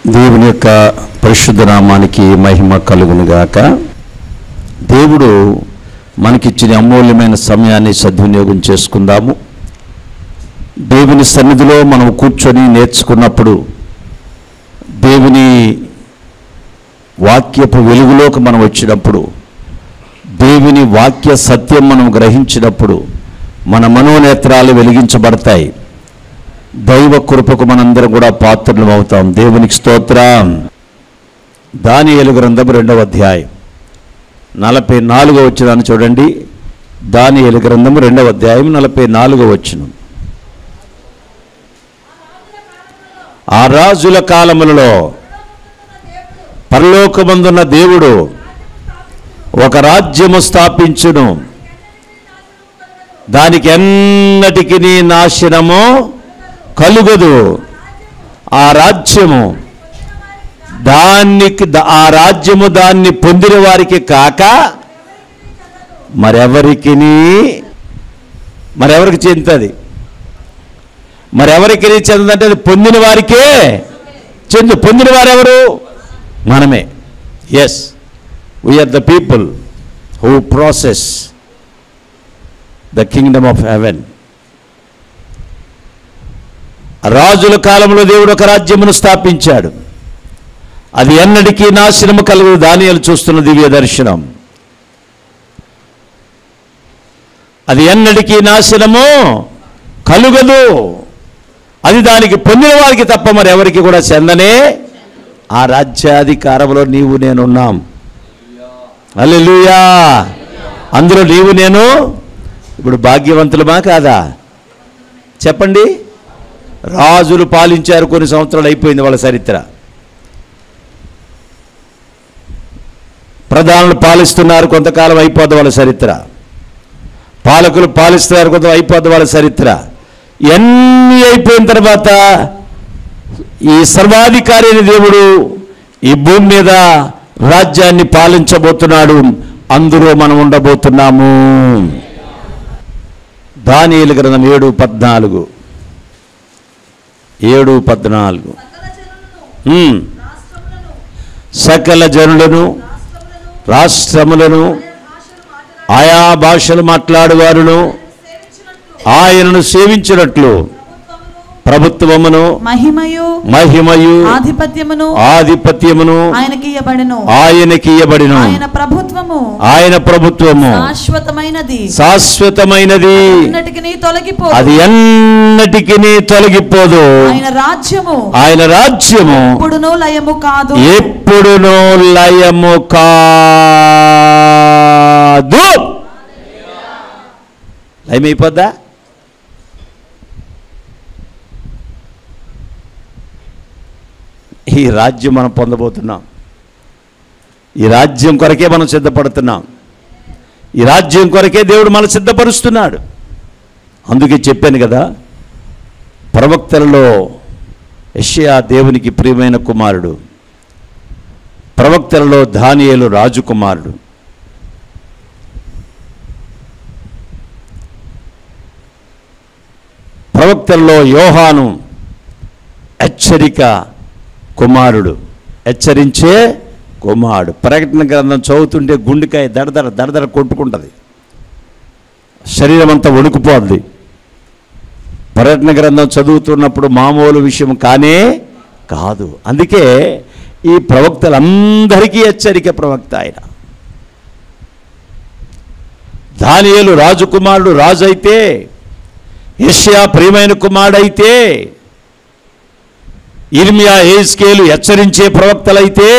దేవుని యొక్క పరిశుద్ధ నామానికి మహిమ కలుగును గాక దేవుడు మనకిచ్చిన అమూల్యమైన సమయాన్ని సద్వినియోగం చేసుకుందాము దేవుని సన్నిధిలో మనం కూర్చొని నేర్చుకున్నప్పుడు దేవుని వాక్యపు వెలుగులోకి మనం వచ్చినప్పుడు దేవుని వాక్య సత్యం మనం గ్రహించినప్పుడు మన మనోనేత్రాలు వెలిగించబడతాయి దైవ కృపకు మనందరం కూడా పాత్రలు అవుతాం దేవునికి స్తోత్రం దానియేలు గ్రంథం రెండవ అధ్యాయం నలభై నాలుగో వచ్చినాను చూడండి దానియేలు గ్రంథం రెండవ అధ్యాయం నలభై నాలుగో వచ్చిన ఆ రాజుల కాలములలో పరలోకమందున్న దేవుడు ఒక రాజ్యము స్థాపించును దానికి ఎన్నటికి నాశనము కలుగదు ఆ రాజ్యము దానికి ద- ఆ రాజ్యము దాన్ని పొందిన వారికి కాక మరెవరికి మరెవరికి చెందుతుంది మరెవరికి చెందుదంటే అది పొందిన వారికే చెందు పొందిన వారెవరు మనమే yes we're the people who possess the kingdom of heaven రాజుల కాలంలో దేవుడు ఒక రాజ్యమును స్థాపించాడు అది ఎన్నటికీ నాశనము కలుగు దానియాలు చూస్తున్న దివ్య దర్శనం అది ఎన్నటికీ నాశనము కలుగదు అది దానికి పొందిన వారికి తప్ప మరి ఎవరికి కూడా చెందనే ఆ రాజ్యాధికారంలో నీవు నేనున్నాం అల్లెలుయా అందులో నీవు నేను ఇప్పుడు భాగ్యవంతులమా కాదా చెప్పండి రాజులు పాలించారు కొన్ని సంవత్సరాలు అయిపోయింది వాళ్ళ చరిత్ర ప్రధానులు పాలిస్తున్నారు కొంతకాలం అయిపోద్ది వాళ్ళ చరిత్ర పాలకులు పాలిస్తున్నారు కొంత అయిపోద్ది వాళ్ళ చరిత్ర ఎన్ని అయిపోయిన తర్వాత ఈ సర్వాధికారి అయిన దేవుడు ఈ భూమి మీద రాజ్యాన్ని పాలించబోతున్నాడు అందులో మనం ఉండబోతున్నాము దానియేలు గ్రంథం ఏడు పద్నాలుగు ఏడు పద్నాలుగు ఉమ్. సకల జనులను రాష్ట్రములను ఆయా భాషలు మాట్లాడువారును ఆయనను సేవించినట్లు ప్రభుత్వమును మహిమయు మహిమయు ఆధిపత్యమును ఆధిపత్యమును ఆయనకి ఇయ్యబడెను ఆయనకి ఇయ్యబడిన ఆయన ప్రభుత్వము ఆయన ప్రభుత్వము శాశ్వతమైనది శాశ్వతమైనది ఎన్నటికి తొలగిపో అది ఎన్నటికి తొలగిపోదు ఆయన రాజ్యము ఆయన రాజ్యము ఇప్పుడును లయము కాదు ఎప్పుడునో లయము కాదు లయమైపోద్దా ఈ రాజ్యం మనం పొందబోతున్నాం ఈ రాజ్యం కొరకే మనం సిద్ధపడుతున్నాం ఈ రాజ్యం కొరకే దేవుడు మనం సిద్ధపరుస్తున్నాడు అందుకే చెప్పాను కదా ప్రవక్తలలో యెషయా దేవునికి ప్రియమైన కుమారుడు ప్రవక్తలలో దానియేలు రాజుకుమారుడు ప్రవక్తలలో యోహాను హెచ్చరిక కుమారుడు హెచ్చరించే కుమారుడు ప్రకటన గ్రంథం చదువుతుంటే గుండెకాయ దడదడ దడదడ కొట్టుకుంటుంది శరీరం అంతా వణుకుపోద్ది పర్యటన గ్రంథం చదువుతున్నప్పుడు మామూలు విషయం కానే కాదు అందుకే ఈ ప్రవక్తలందరికీ హెచ్చరిక ప్రవక్త ఆయన దానియేలు రాజకుమారుడు రాజు అయితే యెషయా ప్రియమైన కుమారుడైతే ఇర్మియా ఏస్కేలు హెచ్చరించే ప్రవక్తలైతే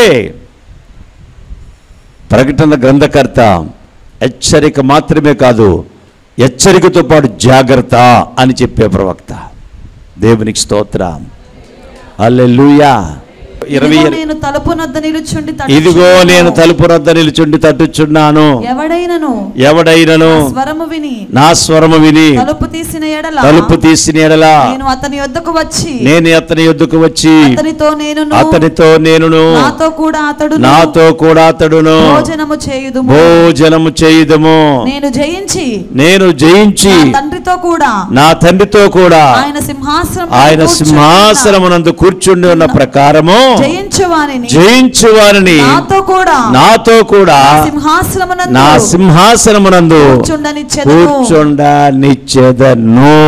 ప్రకటన గ్రంథకర్త హెచ్చరిక మాత్రమే కాదు హెచ్చరికతో పాటు జాగ్రత్త అని చెప్పే ప్రవక్త దేవునికి స్తోత్రం అల్లెలుయా ఇరవై ఇదిగో నేను తలుపు నద్ద నిలుచుండి తట్టుచున్నాను. ఇదిగో నేను తలుపు రద్ద నిలుచుండి తట్టుచున్నాను ఎవడైనను ఎవడైనను నా స్వరము విని నా స్వరము విని తలుపు తీసిన ఎడల తలుపు తీసిన ఎడలా నేను అతని యొద్దకు వచ్చి నేను అతని యొద్దకు వచ్చి అతనితో నేను అతనితో నేనును నాతో కూడా అతడు నాతో కూడా అతడును భోజనము చేయుదుము భోజనము చేయుదము నేను జయించి నేను జయించి నా తండ్రితో తండ్రితో కూడా నా తండ్రితో కూడా ఆయన సింహాసనం ఆయన సింహాసనమునందు కూర్చుండి ఉన్న ప్రకారము జయించువానిని జయించు వారిని నాతో కూడా నాతో కూడా సింహాసనమునందు నా సింహాసనమునందు కూర్చుండనిచ్చెదను. కూర్చుండనిచ్చెదను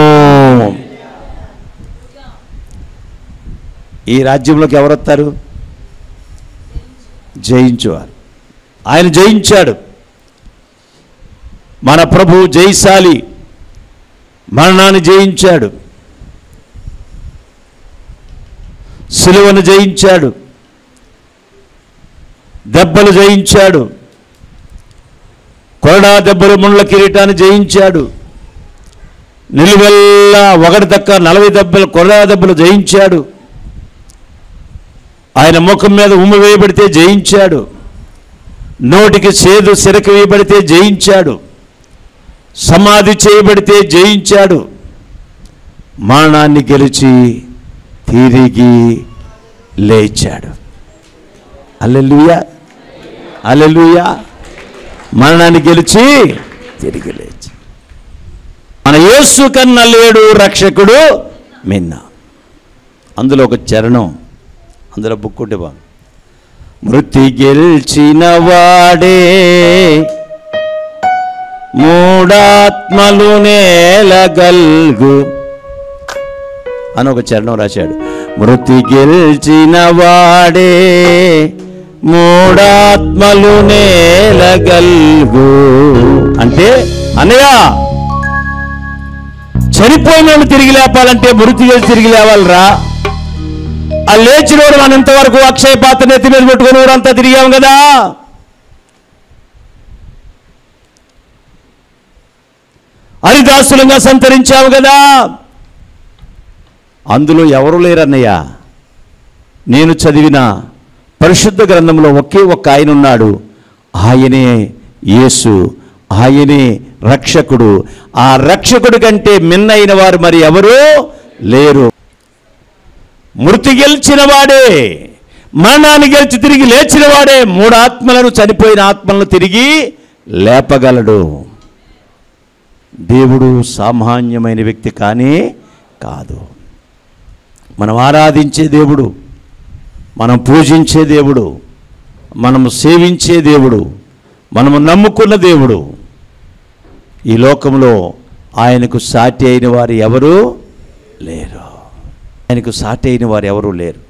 ఈ రాజ్యంలోకి ఎవరు వస్తారు జయించువారు ఆయన జయించాడు మన ప్రభు జయశాలి మరణాన్ని జయించాడు సిలువను జయించాడు దెబ్బలు జయించాడు కొరడా దెబ్బలు ముండ్ల కిరీటాన్ని జయించాడు నిలువెల్లా ఒకటి దక్క నలభై దెబ్బలు కొరడా దెబ్బలు జయించాడు ఆయన ముఖం మీద ఉమ్ము వేయబడితే జయించాడు నోటికి సేదు సిరక వేయబడితే జయించాడు సమాధి చేయబడితే జయించాడు మరణాన్ని గెలిచి తిరిగి లేచాడు అల్లెలుయా అల్లెలుయా మరణాన్ని గెలిచి తిరిగి లేచి మన యేసు కన్నా లేడు రక్షకుడు మిన్న అందులో ఒక చరణం అందులో బుక్ ఉంటే బా మృతి గెలిచిన వాడే మూడాత్మలు నేలగల్గు అని ఒక చరణం రాశాడు మృతి గెలిచిన వాడే మూడాత్మలు నేలగల్గు అంటే అన్నయ్య చనిపోయిన వాళ్ళు తిరిగి లేపాలంటే మృతి గెలిచి తిరిగి లేవాలరా ఆ లేచినోడు మనం ఇంతవరకు అక్షయ పాత్ర నెత్తి మీద పెట్టుకుని ఊరంతా తిరిగాం కదా హరిదాసులంగా సంతరించాము కదా అందులో ఎవరు లేరన్నయ్య నేను చదివిన పరిశుద్ధ గ్రంథంలో ఒకే ఒక్క ఆయన ఉన్నాడు ఆయనే యేసు ఆయనే రక్షకుడు ఆ రక్షకుడి కంటే మిన్నైన వారు మరి ఎవరు లేరు మృతి గెలిచిన వాడే మరణాన్ని గెలిచి తిరిగి లేచిన వాడే మూడు ఆత్మలను చనిపోయిన ఆత్మలను తిరిగి లేపగలడు దేవుడు సామాన్యమైన వ్యక్తి కానీ కాదు మనం ఆరాధించే దేవుడు మనం పూజించే దేవుడు మనము సేవించే దేవుడు మనము నమ్ముకున్న దేవుడు ఈ లోకంలో ఆయనకు సాటి అయిన వారు ఎవరు లేరు ఆయనకు సాటి అయిన వారు ఎవరు లేరు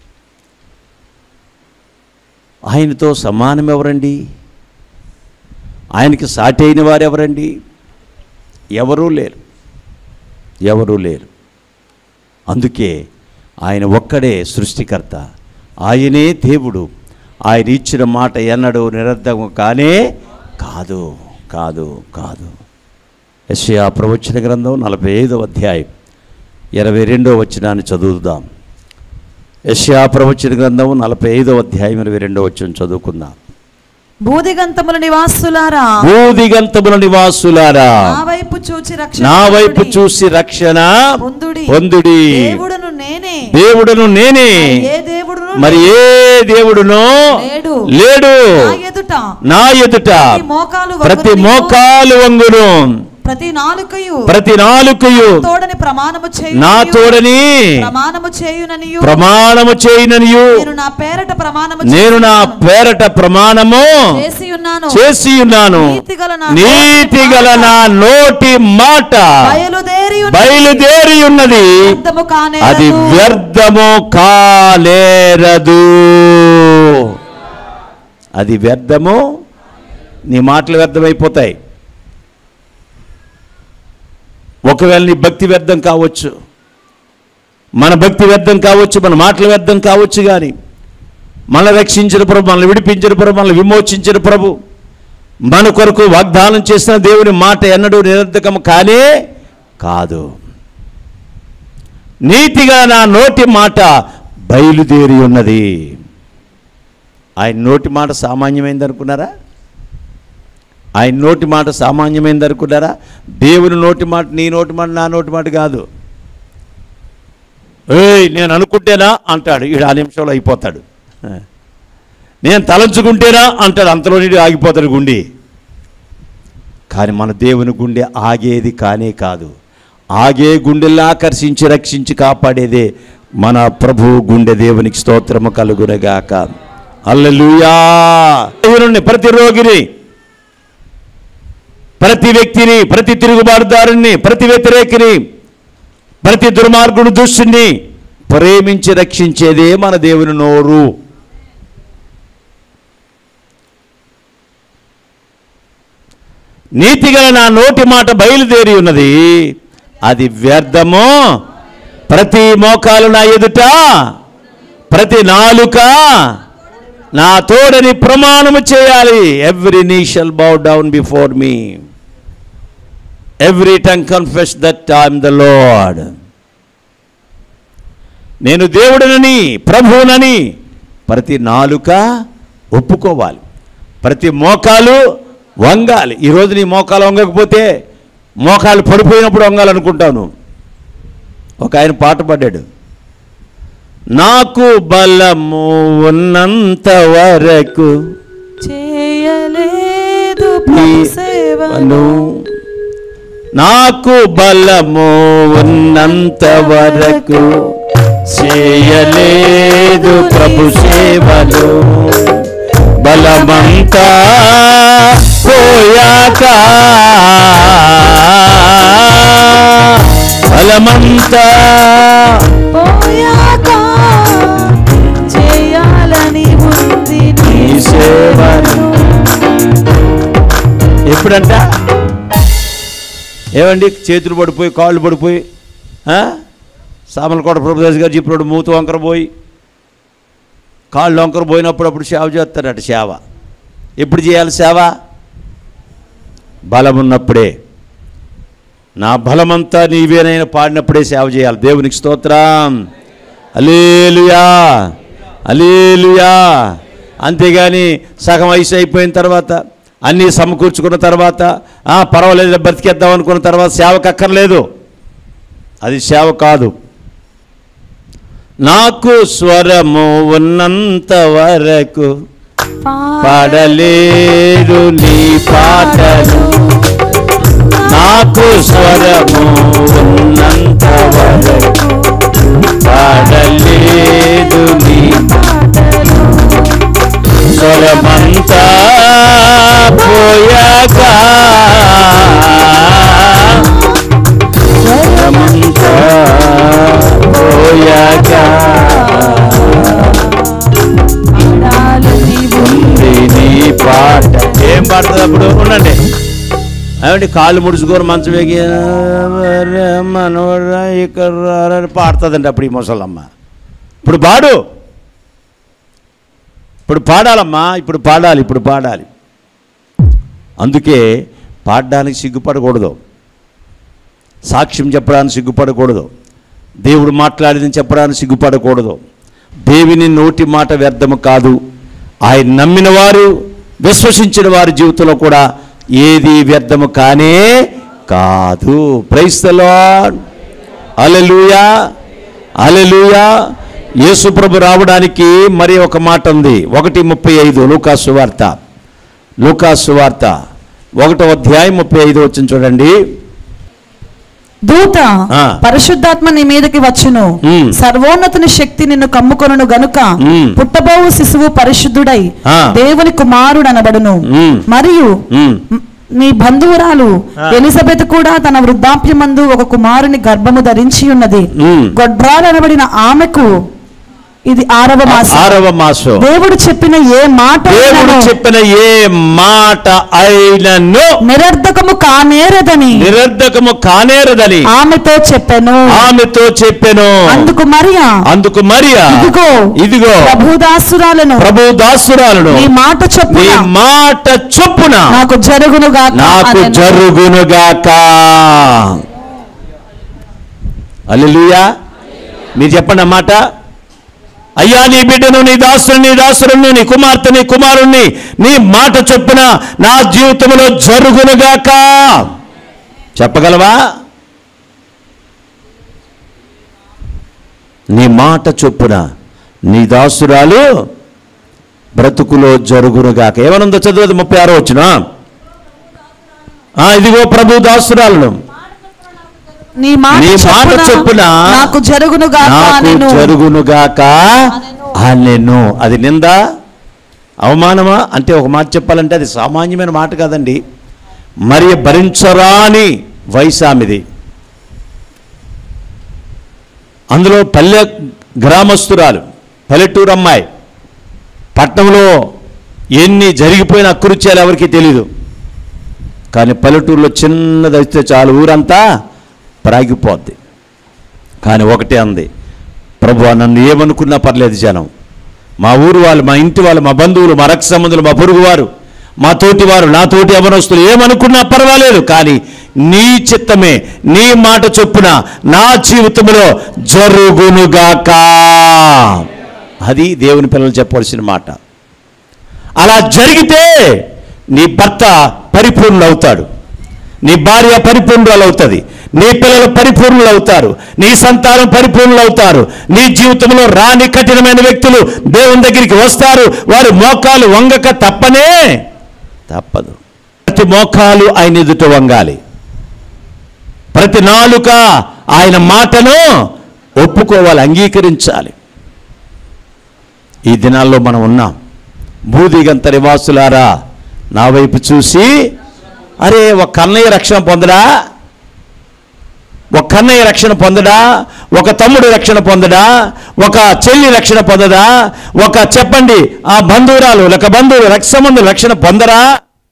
ఆయనతో సమానం ఎవరండి ఆయనకి సాటి అయిన వారు ఎవరండి ఎవరూ లేరు ఎవరూ లేరు అందుకే ఆయన ఒక్కడే సృష్టికర్త ఆయనే దేవుడు ఆయన ఇచ్చిన మాట ఎన్నడూ నిరర్ధకం కానే కాదు కాదు కాదు యెషయా ప్రవచన గ్రంథం నలభై ఐదవ అధ్యాయం ఇరవై రెండవ వచనాన్ని చదువుదాం యెషయా ప్రవచన గ్రంథం నలభై ఐదవ అధ్యాయం ఇరవై రెండవ వచనం చదువుకుందాం భూదిగంతముల నివాసులారా భూదిగంతముల నివాసులారా నా వైపు చూచి రక్షణ నా వైపు పొందుడి. చూసి రక్షణ పొందుడి పొందుడి దేవుడును నేనే దేవుడును నేనే ఏ దేవుడును మరి ఏ దేవుడునో లేడు. లేడు నా ఎదుట నా ఎదుట ప్రతి మోకాలు ప్రతి వంగును. మోకాలు వంగును ప్రతి నాలుకయు ప్రతి నాలుకయు తోడని ప్రమాణము చేయు నా తోడని ప్రమాణము చేయుననియు ప్రమాణము చేయననియు నేను నా పేరట ప్రమాణము నేను నా చేస్తున్నాను. పేరట ప్రమాణము చేసి ఉన్నాను చేసి ఉన్నాను నీతిగల నా నీతి గల నా నోటి మాట బయలుదేరి ఉన్నది. బయలుదేరి ఉన్నది వ్యర్థము కానేరదు. అది వ్యర్థము కాలేరదు అది వ్యర్థము నీ మాటలు వ్యర్థమైపోతాయి ఒకవేళ నీ భక్తి వ్యర్థం కావచ్చు మన భక్తి వ్యర్థం కావచ్చు మన మాటలు వ్యర్థం కావచ్చు కానీ మనల్ని రక్షించిన ప్రభు మనల్ని విడిపించిన ప్రభు మనల్ని విమోచించిన ప్రభు మన కొరకు వాగ్దానం చేసిన దేవుని మాట ఎన్నడూ నిరర్ధకం కానే కాదు నీతిగా నా నోటి మాట బయలుదేరి ఉన్నది ఆయన నోటి మాట సామాన్యమైంది అనుకున్నారా ఆయన నోటి మాట సామాన్యమైంది అనుకున్నారా దేవుని నోటి మాట నీ నోటి మాట నా నోటి మాట కాదు ఏయ్ నేను అనుకుంటేనా అంటాడు ఈడు ఆ నిమిషంలో అయిపోతాడు నేను తలంచుకుంటేనా అంటాడు అంతలో నీడు ఆగిపోతాడు గుండి కానీ మన దేవుని గుండె ఆగేది కానే కాదు ఆగే గుండెల్ని ఆకర్షించి రక్షించి కాపాడేదే మన ప్రభు గుండె దేవునికి స్తోత్రము కలుగునగాక అల్లెలుయా దేవుని ప్రతి రోగిని ప్రతి వ్యక్తిని ప్రతి తిరుగుబాటుదారుని ప్రతి వ్యతిరేకిని ప్రతి దుర్మార్గుడు దుష్టుని ప్రేమించి రక్షించేదే మన దేవుని నోరు నీతిగల నా నోటి మాట బయలుదేరి ఉన్నది అది వ్యర్థమో ప్రతి మోకాలు నా ఎదుట ప్రతి నాలుక నా తోడని ప్రమాణము చేయాలి every knee shall bow down before me every tongue confess that I am the Lord నేను దేవుడనని ప్రభువునని ప్రతి నాలుక ఒప్పుకోవాలి ప్రతి మోకాలు వంగాలి ఈరోజు నీ మోకాలు వంగకపోతే మోకాలు పడిపోయినప్పుడు వంగాలనుకుంటాను ఒక ఆయన పాట పాడాడు నాకు బలము ఉన్నంత వరకు చేయలేదు నీ ప్రభు సేవను పను. నాకు బలము ఉన్నంత వరకు చేయలేదు ప్రభు సేవలు బలమంతా పోయాక బలమంతా పోయాక చేయాలని ఉంది నీ నీ సేవను. ఎప్పుడంట ఏమండి చేతులు పడిపోయి కాళ్ళు పడిపోయి ఆ? సామలకోట ప్రభుదాస్ గారు చెప్పినప్పుడు మూత వంకర పోయి కాళ్ళు వంకర పోయినప్పుడు అప్పుడు సేవ చేస్తారట సేవ ఎప్పుడు చేయాలి సేవ బలం ఉన్నప్పుడే నా బలమంతా నీవేనైనా పాడినప్పుడే సేవ చేయాలి దేవునికి స్తోత్రం అలేలుయా అలేలుయా అంతేగాని సగం వయసు అయిపోయిన తర్వాత అన్నీ సమకూర్చుకున్న తర్వాత "ఆ, పర్వాలేదు బ్రతికేద్దాం అనుకున్న తర్వాత సేవకు అక్కర్లేదు అది సేవ కాదు నాకు స్వరము ఉన్నంత వరకు పాడలేదు నీ పాటలు నాకు స్వరము ఉన్నంత వరకు పాడలేదు నీ స్వరమంతా పోయాక స్వరమంతా పోయాక ఉంది నీ పాట ఏం పాడుతుంది అప్పుడు ఉండండి ఏమండి కాళ్ళు ముడుచుకొని మంచం వేగి మనవరా ఇక్కడ రారా అని పాడుతుందండి అప్పుడు ఈ ముసలమ్మ ఇప్పుడు పాడు ఇప్పుడు పాడాలమ్మా ఇప్పుడు పాడాలి ఇప్పుడు పాడాలి అందుకే పాడడానికి సిగ్గుపడకూడదు సాక్ష్యం చెప్పడానికి సిగ్గుపడకూడదు దేవుడు మాట్లాడిందని చెప్పడానికి సిగ్గుపడకూడదు దేవుని నోటి మాట వ్యర్థము కాదు ఆయన నమ్మిన వారు విశ్వసించిన వారి జీవితంలో కూడా ఏది వ్యర్థము కానే కాదు ప్రైస్తలో అలెలుయా అలెలుయా యేసుప్రభు రావడానికి మరి ఒక మాట ఉంది ఒకటి ముప్పై ఐదు లూకాసు వార్త లూకాసు వార్త ఒకటో అధ్యాయం ముప్పై ఐదు వచ్చింది చూడండి దూత ఆ. పరిశుద్ధాత్మ నీ మీదకి వచ్చును ఉమ్. సర్వోన్నతుని శక్తి నిన్ను కమ్ముకొనును గనుక ఉమ్. పుట్టబోవు శిశువు పరిశుద్ధుడై ఆ. దేవుని కుమారుడు అనబడును ఉమ్. మరియు ఉమ్. మ్, నీ బంధువురాలు ఆ. ఎలిజబెత్ కూడా తన వృద్ధాప్యమందు ఒక కుమారుని గర్భము ధరించి ఉన్నది ఉమ్. గొడ్రాలు అనబడిన ఆమెకు ఇది ఆరవ మాసం ఆరవ మాసం దేవుడు చెప్పిన ఏ మాట దేవుడు అయినను చెప్పిన ఏ మాట అయినను నిరర్ధకము కానేరదని నిరర్ధకము కానేరదని ఆమెతో చెప్పాను ఆమెతో చెప్పెను అందుకు మరియా అందుకు మరియా ఇదిగో ఇదిగో ప్రభుదాసురాలను ప్రభు దాసురాలను నీ మాట నీ చొప్పున మాట చొప్పున నాకు జరుగునుగా నాకు జరుగునుగాక అల్లెలుయా మీరు చెప్పండి ఆ మాట అయ్యా నీ బిడ్డను నీ దాసుని నీ దాసురుని నీ కుమార్తె నీ కుమారుణ్ణి నీ మాట చొప్పున నా జీవితంలో జరుగునుగాక చెప్పగలవా నీ మాట చొప్పున నీ దాసురాలు బ్రతుకులో జరుగునుగాక ఏమనుందో చదువు ముప్పై ఆరో వచ్చిన ఇదిగో ప్రభు దాసురాలను నీ మాట నీ మాట చొప్పున చొప్పున నాకు జరుగునుగా నాకు జరుగునుగాక అనెను అది నింద అవమానమా అంటే ఒక మాట చెప్పాలంటే అది సామాన్యమైన మాట కాదండి మరి భరించరాని వయసు ఆమెది అందులో పల్లె గ్రామస్తురాలు పల్లెటూరు అమ్మాయి పట్టణంలో ఎన్ని జరిగిపోయిన అకృత్యాలు ఎవరికి తెలీదు కానీ పల్లెటూరులో చిన్నది వస్తే చాలు ఊరంతా ప్రాగిపోద్ది కానీ ఒకటే అంది ప్రభు నన్ను ఏమనుకున్నా పర్లేదు జనం మా ఊరు వాళ్ళు మా ఇంటి వాళ్ళు మా బంధువులు మా రక్త సంబంధులు మా పొరుగు వారు మా తోటి వారు నా తోటి అవనస్తులు ఏమనుకున్నా పర్వాలేదు కానీ నీ చిత్తమే నీ మాట చొప్పున నా జీవితంలో జరుగునుగాక అది దేవుని పిల్లలు చెప్పవలసిన మాట అలా జరిగితే నీ భర్త పరిపూర్ణులు అవుతాడు నీ భార్య పరిపూర్ణులు అవుతుంది నీ పిల్లలు పరిపూర్ణులు అవుతారు నీ సంతానం పరిపూర్ణులు అవుతారు నీ జీవితంలో రాని కఠినమైన వ్యక్తులు దేవుని దగ్గరికి వస్తారు వారి మోకాలు వంగక తప్పనే తప్పదు ప్రతి మోకాలు ఆయన ఎదుట వంగాలి ప్రతి నాలుక ఆయన మాటను ఒప్పుకోవాలి అంగీకరించాలి ఈ దినాల్లో మనం ఉన్నాం భూదిగంత నివాసులారా నా వైపు చూసి అరే ఒక కన్నయ్య రక్షణ పొందడా ఒక కన్నయ్య రక్షణ పొందడా ఒక తమ్ముడు రక్షణ పొందడా ఒక చెల్లి రక్షణ పొందదా ఒక చెప్పండి ఆ బంధువురాలు లేక బంధువులు రక్ష సంబంధులు రక్షణ పొందరా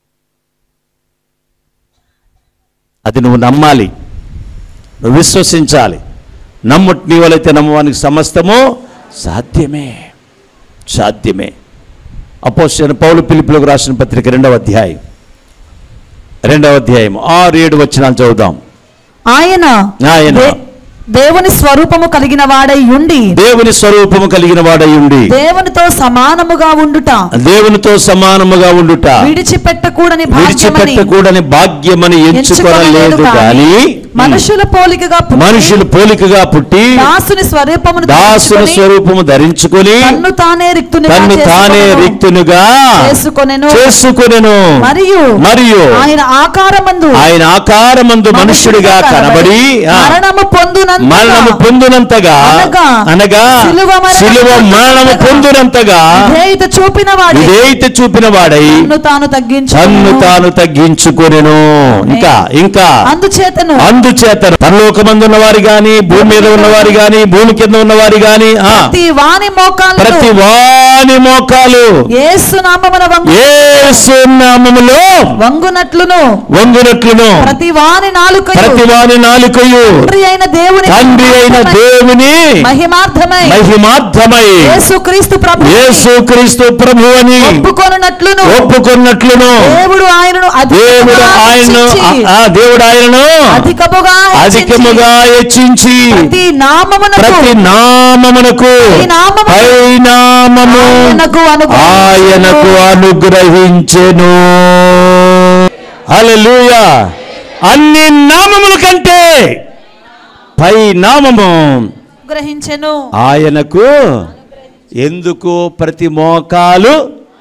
అది నువ్వు నమ్మాలి నువ్వు విశ్వసించాలి నమ్ము నీ వలైతే నమ్మవానికి సమస్తము సాధ్యమే సాధ్యమే అపోసిన పౌలు పిలుపులకు రాసిన పత్రిక రెండవ అధ్యాయం రెండవ అధ్యాయం ఆరు ఏడు వచ్చినాలు చదువుదాం ఆయన ఆయన దే- దేవుని స్వరూపము కలిగిన వాడై ఉండి దేవుని స్వరూపము కలిగిన వాడై ఉండి దేవునితో సమానముగా ఉండుట దేవునితో సమానముగా ఉండుట విడిచిపెట్టకూడని భాగ్యమని విడిచిపెట్టకూడని భాగ్యమని ఎంచుకొనలేదు కానీ మనుషుల పోలికగా పుట్టి మనుషులు పోలికగా పుట్టి దాసుని స్వరూపమును దాసుని ధరించుకొని స్వరూపము ధరించుకొని తన్ను తానే రిక్తునిగా తన్ను తానే చేసుకొనెను. రిక్తునుగా చేసుకొనెను చేసుకొనెను మరియు మరియు ఆయన ఆకారమందు ఆయన ఆకారమందు మనుష్యుడిగా కనబడి ఆ, మరణము పొందునంతగా మరణము పొందునంతగా అనగా అనగా శిలువ మరణము శిలువ మరణము పొందునంతగా విధేయత చూపిన వాడే విధేయత చూపిన వాడై తన్ను తాను తగ్గించు తన్ను తాను తగ్గించుకొనెను ఇంకా ఇంకా అందుచేతను అందుచేత పరలోకమందు ఉన్నవారు గాని భూమి మీద ఉన్నవారు గాని భూమి కింద ఉన్నవారు గాని ఆ ప్రతి వాని మోకాలు ప్రతి వాని మోకాలు యేసు నామమున వంగు యేసు నామములో వంగునట్లును వంగునట్లును ప్రతి వాని నాలుకయు ప్రతి వాని నాలుకయు తండ్రి అయిన దేవుని తండ్రి అయిన దేవుని మహిమార్థమై మహిమార్థమై యేసు క్రీస్తు ప్రభు యేసు క్రీస్తు ప్రభు అని ఒప్పుకొనున్నట్లును ఒప్పుకున్నట్లును దేవుడు ఆయనను దేవుడు అధికముగా ఆయనను హెచ్చించి, ఆ దేవుడు ఆయనను అధికముగా హెచ్చించి, అధికముగా హెచ్చించి ప్రతి నామమునకు ప్రతి నామమునకు పై నామము పై నామము ఆయనకు అనుగ్రహించెను. ఆయనకు అనుగ్రహించెను హల్లెలూయా అన్ని నామముల కంటే పై నామము అనుగ్రహించెను ఆయనకు ఎందుకు ప్రతి మోకాలు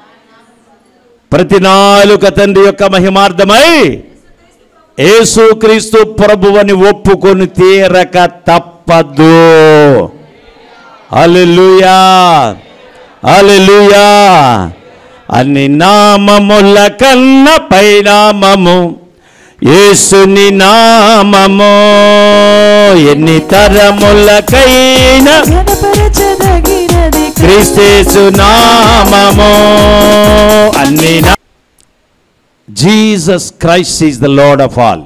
ప్రతి నాలుక తండ్రి యొక్క మహిమార్థమై యేసుక్రీస్తు ప్రభువని ఒప్పుకొని తీరక తప్పదు అలెలుయా అలెలుయా అన్ని నామముల కన్న పైనామము యేసుని నామము ఎన్ని తరములకైనా ఘనపరచదగినది క్రీస్తేసు నామము అన్ని Jesus Christ is the Lord of all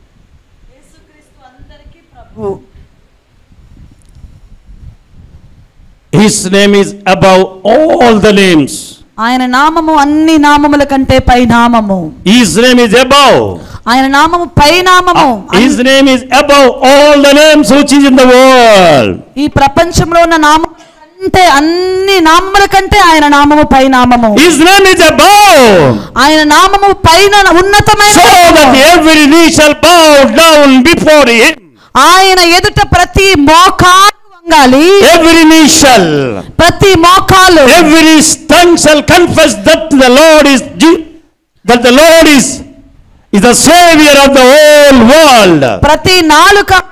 his name is above all the names ఆయన నామము అన్ని నామముల కంటే పై నామము హిస్ నేమ్ ఈస్ అబౌవ్ ఆయన నామము పై నామము his name is above all the names which is in the world ఈ ప్రపంచంలో ఉన్న నామం అంటే అన్ని నామముల కంటే ఆయన నామము పై నామము హిస్ నేమ్ ఈస్ అబౌవ్ ఆయన నామము పైన ఉన్నతమైన సో దట్ నామము. Every knee shall bow down before him ఆయన ఎదుట ప్రతి మోకాలు వంగాలి ఎవ్రీ నీ షల్ ప్రతి మోకాలు Every tongue shall confess that the Lord is Je- that the Lord is is the Savior of the whole world. ప్రతి నాలుక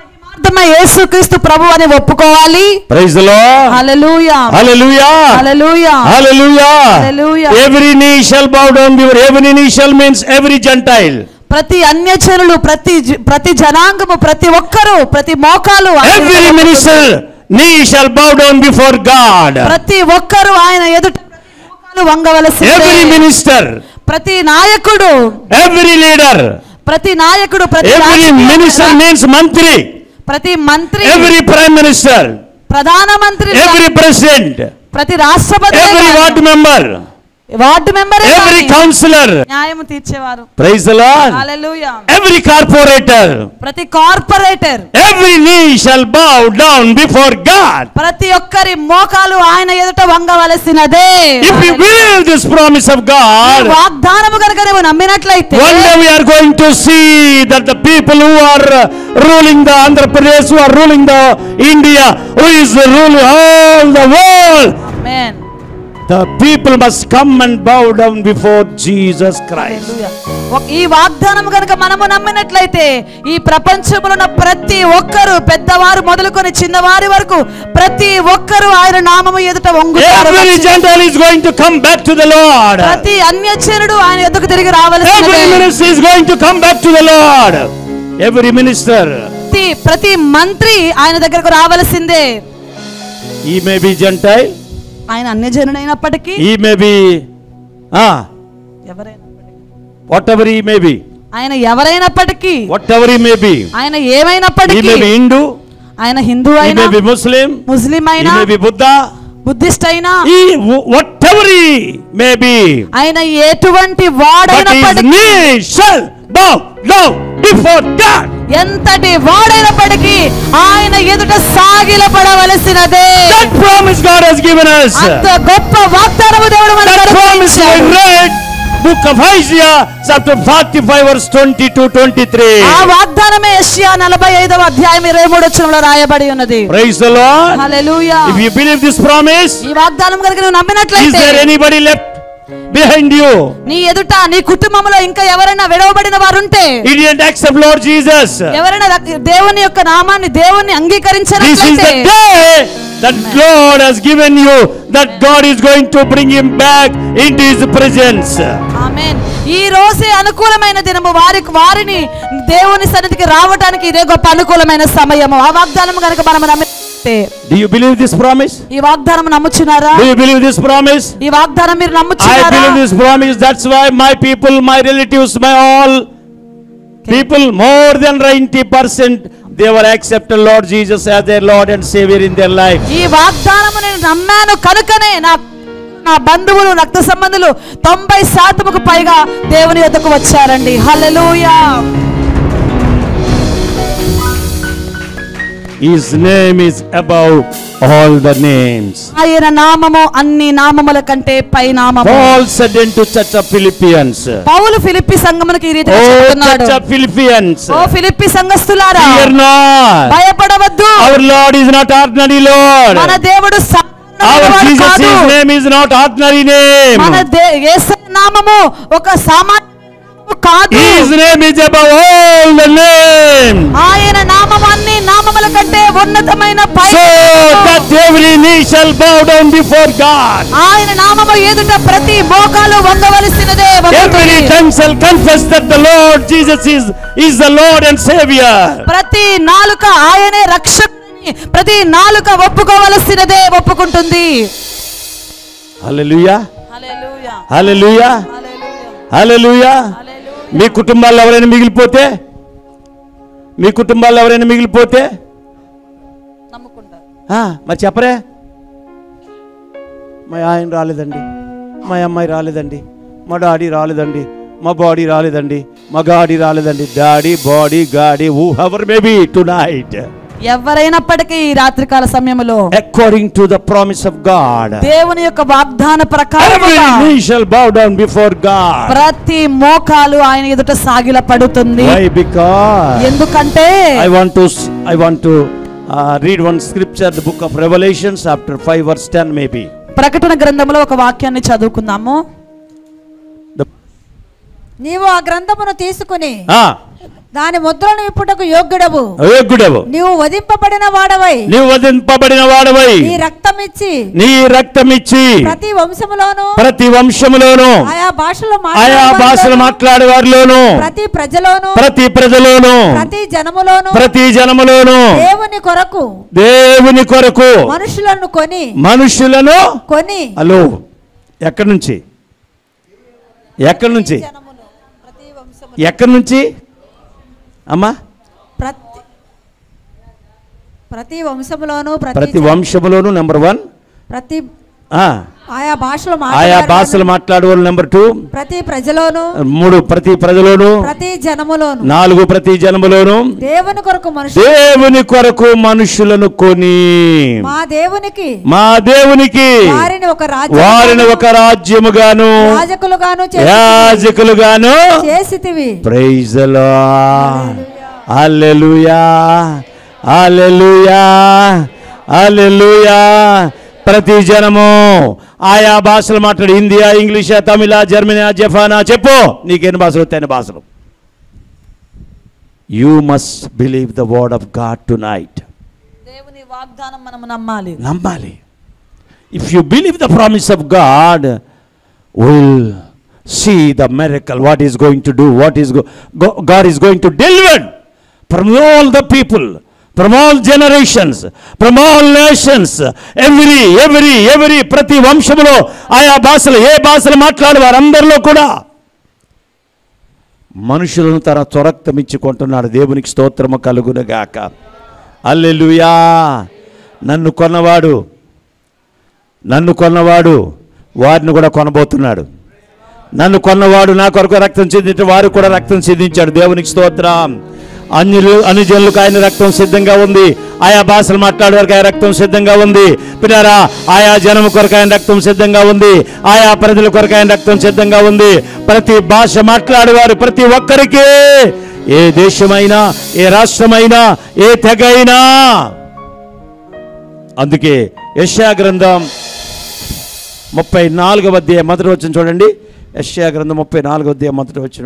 నిమిత్తమై యేసుక్రీస్తు ప్రభు అని ఒప్పుకోవాలి ప్రైజ్ లో hallelujah hallelujah hallelujah hallelujah Hallelujah. Every knee shall bow down before every knee shall means every gentile ప్రతి అన్యజనులు ప్రతి జ- ప్రతి జనాంగము ప్రతి ఒక్కరు ప్రతి మోకాలు ఆయన ఎవ్రీ ఎదుట minister knee shall bow down before God ప్రతి ఒక్కరు ఆయన ఎదుట మోకాలు వంగవలసిందే ఎవ్రీ మినిస్టర్ ప్రతి నాయకుడు ఎవ్రీ లీడర్ ప్రతి నాయకుడు ప్రతి ఎవ్రీ రాజకీయ- మినిస్టర్ మీన్స్ మంత్రి ప్రతి మంత్రి ఎవ్రీ ప్రైమ్ మినిస్టర్ ప్రధానమంత్రి ఎవ్రీ ప్రెసిడెంట్ ప్రతి రాష్ట్రపతి every ward member ward member every councillor న్యాయం తీర్చేవారు praise the Lord hallelujah every corporator ప్రతి corporator every knee shall bow down before God ప్రతి ఒక్కరి మోకాలు ఆయన ఎదుట వంగవలసినదే If you believe this promise of ఈ God, వాగ్దానము కనుక నువ్వు నమ్మినట్లయితే one day we are going to see that the people who are uh, ruling the Andhra Pradesh, who are ruling the India, who is ruling all the world, Amen. the people must come and bow down before Jesus Christ. హల్లెలూయా. ఒక- ఈ వాగ్దానం కనుక మనము నమ్మినట్లయితే ఈ ప్రపంచంలో ఉన్న ప్రతి ఒక్కరు పెద్దవారు మొదలుకొని చిన్నవారి వరకు ప్రతి ఒక్కరు ఆయన నామము ఎదుట వంగుతారు Every Gentile is going to come back to the Lord. ప్రతి అన్యచరుడు ఆయన ఎదుకు తిరిగి Every రావాల్సిందే minister is going to come back to the Lord. Every minister, ప్రతి ప్రతి మంత్రి ఆయన దగ్గరకు రావలసిందే he may be Gentile, ఆయన అన్యజనుడైనప్పటికీ he may be, ah, ఎవరైనా whatever he may be, ఆయన ఎవరైనప్పటికీ whatever he may be, ఆయన he ఏమైనప్పటికీ may be Hindu, ఆయన హిందూ he అయినా may be Muslim, Muslim he అయినా may be Buddha, బుద్ధిస్ట్ అయినా he, whatever he may be, ఆయన ఎటువంటి but his వాడైనప్పటికీ knee shall bow down before God. ఎంతటి వాడైనప్పటికీ ఆయన ఎదుట సాగిలపడవలసినదే That promise God has given us. అంత గొప్ప వాగ్దానము దేవుడు మనకు That promise I అనుగ్రహించాడు. read, book of Isaiah, chapter 45, verse 22, 23. ఆ వాగ్దానమే యెషయా నలభై ఐదవ అధ్యాయం ఇరవై మూడు వచ్చంలో రాయబడి ఉన్నది Praise the Lord. Hallelujah If you believe this promise, ఈ వాగ్దానం కనుక నువ్వు is నమ్మినట్లయితే there anybody left behind you? నీ ఎదుట నీ కుటుంబంలో ఇంకా ఎవరైనా విడవబడిన వారుంటే He didn't accept Lord Jesus. ఎవరైనా రక్- దేవుని యొక్క నామాన్ని దేవుని This is అంగీకరించినట్లయితే the day that Lord has given you, that God is going to bring him back into his presence. ఆమేన్ ఈ రోజే అనుకూలమైన దినము వారికి వారిని దేవుని సన్నిధికి రావడానికి ఇదే గొప్ప అనుకూలమైన సమయము ఆ వాగ్దానం కనుక మనం నమ్మితే Do you believe this promise? ఈ వాగ్దానం నమ్ముచున్నారా Do you believe this promise? ఈ వాగ్దానం మీరు I నమ్ముచున్నారా believe this promise. That's why my people, my relatives, my all people, more than 90%, they were accepted Lord Jesus as their Lord and Savior in their life. ఈ వాగ్దానము నేను నమ్మాను కనుకనే నా నా బంధువులు రక్త సంబంధులు తొంభై శాతముకు పైగా దేవుని యొద్దకు వచ్చారండి హల్లెలూయా His name is above all the names. ఆయన నామము అన్ని నామముల కంటే పై నామము Paul said into Church of Philippians, పౌలు ఫిలిప్పి సంఘమునకు ఈ రీతిగా Oh, చెప్తున్నాడు Church of Philippians, oh Philippi సంఘస్థులారా fear not. భయపడవద్దు Our Lord is not ordinary Lord. మన దేవుడు Our సామాన్యుడైనవాడు Jesus' కాదు name is not ordinary మన name. దే- యేసు నామము ఒక సామాన్య నామము కాదు His name is above all the names. ఆయన నామము అన్ని నామముల కంటే ఉన్నతమైన పై So that every knee shall bow down before God. ఆయన నామము ఎదుట ప్రతి మోకాలు వంగవలసినదే Every వంగుతుంది. tongue shall confess that the Lord Jesus is, is the Lord and Savior. ప్రతి నాలుక ఆయనే రక్షకుని ప్రతి నాలుక ఒప్పుకోవలసినదే ఒప్పుకుంటుంది Hallelujah. హల్లెలూయా Hallelujah. హల్లెలూయా Hallelujah. మీ కుటుంబాల్లో ఎవరైనా మిగిలిపోతే మీ కుటుంబాల్లో ఎవరైనా మిగిలిపోతే నమ్ముకుంటారు ఆ, మరి చెప్పరే మా ఆయన రాలేదండి మా అమ్మాయి రాలేదండి మా డాడీ రాలేదండి మా బాడీ రాలేదండి మా గాడి రాలేదండి డాడీ బాడీ గాడి whoever maybe tonight ఎవరైనప్పటికీ ఈ రాత్రికాల సమయంలో according to the promise of God దేవుని యొక్క వాగ్దాన Every ప్రకారముగా knee shall bow down before God. ప్రతి మోకాలు ఆయన ఎదుట సాగిల పడుతుంది Why? Because ఎందుకంటే I want to I want to uh, read one scripture, the book of Revelations, chapter 5, verse 10 maybe. ప్రకటన గ్రంథంలో ఒక వాక్యాన్ని చదువుకుందాము The, నీవు ఆ గ్రంథమును తీసుకుని ah, దాని ముద్రను విప్పుటకు యోగ్యుడవు యోగ్యుడవు నీవు వధింపబడిన వాడవై నీవు వధింపబడిన వాడవై నీ రక్తమిచ్చి నీ రక్తమిచ్చి ప్రతి వంశములోను ప్రతి వంశములోను ఆయా భాషలో ఆయా భాషలు మాట్లాడే వారిలోను ప్రతి ప్రజలోను ప్రతి ప్రజలోను ప్రతి జనములోను ప్రతి జనములోను దేవుని కొరకు దేవుని కొరకు మనుషులను కొని మనుషులను కొని హలో ఎక్కడి నుంచి ఎక్కడి నుంచి జనములు ప్రతి వంశము ఎక్కడి నుంచి అమ్మా ప్రతి ప్రతి వంశములోను ప్రతి ప్రతి జన- వంశములోను నెంబర్ వన్ ప్రతి ఆ, ఆయా భాషలో ఆయా మాట్లాడే భాషలు మాట్లాడేవాళ్ళు నెంబర్ టూ ప్రతి ప్రజలోను మూడు ప్రతి ప్రజలోను ప్రతి జనములోను నాలుగు ప్రతి జనములోను దేవుని కొరకు మనుషులు దేవుని కొరకు మనుషులను కొని మా దేవునికి మా దేవునికి వారిని ఒక రాజ్యం వారిని ఒక రాజ్యముగాను యాజకులుగాను యాజకులుగాను చేసితివి ప్రైజ్ అల్లెలుయా అల్లెలుయా అల్లెలుయా ప్రతి జనము ఆయా భాషలు మాట్లాడు హిందీయా ఇంగ్లీషా తమిళ జర్మనీ జపానా చెప్పు నీకెన్ని భాషలు వస్తాయని భాషలు you must believe the word of God tonight దేవుని వాగ్దానం మనం నమ్మాలి నమ్మాలి if you believe the promise of God will see the miracle what is going to do what is God is going to deliver from all the people from all generations from all nations every every every ప్రతి వంశములో ఆయా భాషలు ఏ భాషలు మాట్లాడే వారందరిలో కూడా మనుషులను తన త్వరక్తమిచ్చుకుంటున్నాడు దేవునికి స్తోత్రము కలుగునుగాక అల్లెలుయా నన్ను కొన్నవాడు నన్ను కొన్నవాడు వారిని కూడా కొనబోతున్నాడు నన్ను కొన్నవాడు నా కొరకు రక్తం చెందించి వారు కూడా రక్తం సిద్ధించాడు దేవునికి స్తోత్రం అన్యులు అనుజనులకు ఆయన రక్తం సిద్ధంగా ఉంది ఆయా భాషలు మాట్లాడే వరకు ఆయన రక్తం సిద్ధంగా ఉంది పిన్నారా ఆయా జనము కొరకు ఆయన రక్తం సిద్ధంగా ఉంది ఆయా ప్రజల కొరకు ఆయన రక్తం సిద్ధంగా ఉంది ప్రతి భాష మాట్లాడేవారు ప్రతి ఒక్కరికి ఏ దేశమైనా ఏ రాష్ట్రమైనా ఏ తెగ అయినా అందుకే యశ్యా గ్రంథం ముప్పై నాలుగవ అధ్యాయం మొదటి వచ్చిన చూడండి యశ్యా గ్రంథం ముప్పై నాలుగవ అధ్యాయం మొదటి వచ్చిన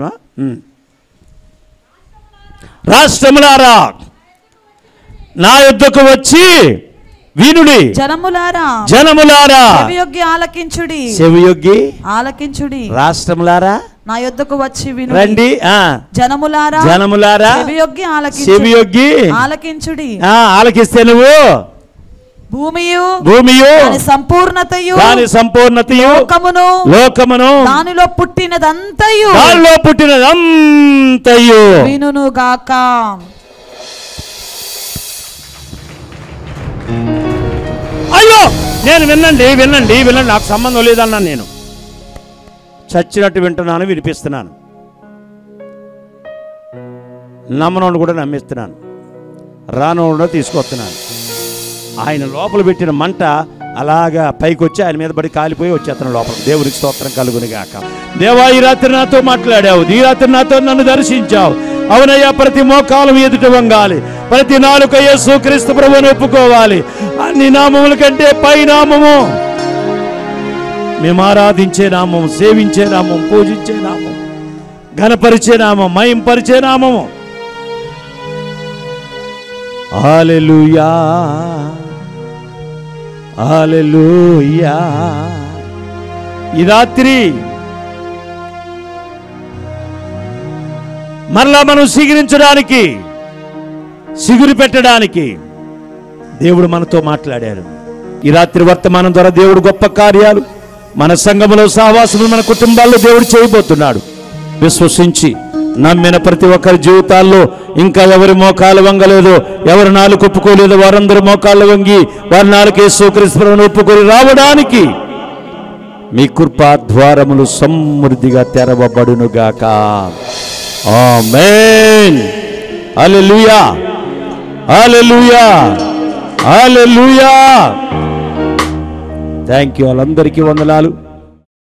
రాష్ట్రములారా నా యుద్ధకు వచ్చి వీనుడి జనములారా జనములారా చెవియొగ్గి ఆలకించుడి చెవియొగ్గి ఆలకించుడి రాష్ట్రములారా నా యొద్దకు వచ్చి విను రండి ఆ జనములారా జనములారా చెవియొగ్గి ఆలకించుడి చెవియొగ్గి ఆలకించుడి ఆ, ఆలకిస్తే నువ్వు భూమియు భూమియు దాని సంపూర్ణతయు దాని సంపూర్ణతయు లోకమును లోకమును దానిలో పుట్టినదంతయు దానిలో పుట్టినదంతయు వినును గాక అయ్యో నేను వినండి వినండి వినండి నాకు సంబంధం లేదన్నా నేను చచ్చినట్టు వింటున్నాను వినిపిస్తున్నాను నమ్మనోడు కూడా నమ్మిస్తున్నాను రానోడు కూడా తీసుకొస్తున్నాను ఆయన లోపల పెట్టిన మంట అలాగా పైకి వచ్చి ఆయన మీద పడి కాలిపోయి వచ్చేస్తాను లోపల దేవునికి స్తోత్రం కలుగుని గాక దేవా ఈ రాత్రి నాతో మాట్లాడావు ఈ రాత్రి నాతో నన్ను దర్శించావు అవునయ్యా ప్రతి మోకాలం ఎదుట వంగాలి ప్రతి నాలుక యేసు క్రీస్తు ప్రభువుని ఒప్పుకోవాలి అన్ని నామముల కంటే పై నామము మేము ఆరాధించే నామం సేవించే నామం పూజించే నామం ఘనపరిచే నామం మయంపరిచే నామము హల్లెలూయా హల్లెలూయా ఈ రాత్రి మరలా మనం సిగిరించడానికి సిగురు పెట్టడానికి దేవుడు మనతో మాట్లాడారు ఈ రాత్రి వర్తమానం ద్వారా దేవుడు గొప్ప కార్యాలు మన సంఘములో సహవాసములు మన కుటుంబాల్లో దేవుడు చేయబోతున్నాడు విశ్వసించి నమ్మిన ప్రతి ఒక్కరి జీవితాల్లో ఇంకా ఎవరి మోకాలు వంగలేదు ఎవరు నాలుగు ఒప్పుకోలేదు వారందరూ మోకాళ్ళు వంగి వారి నాలుగు యేసుక్రీస్తులను ఒప్పుకొని రావడానికి మీ కృపా ద్వారములు సమృద్ధిగా తెరవబడునుగాక ఆమేన్ హల్లెలూయా హల్లెలూయా హల్లెలూయా థ్యాంక్ యూ వాళ్ళందరికీ వందనాలు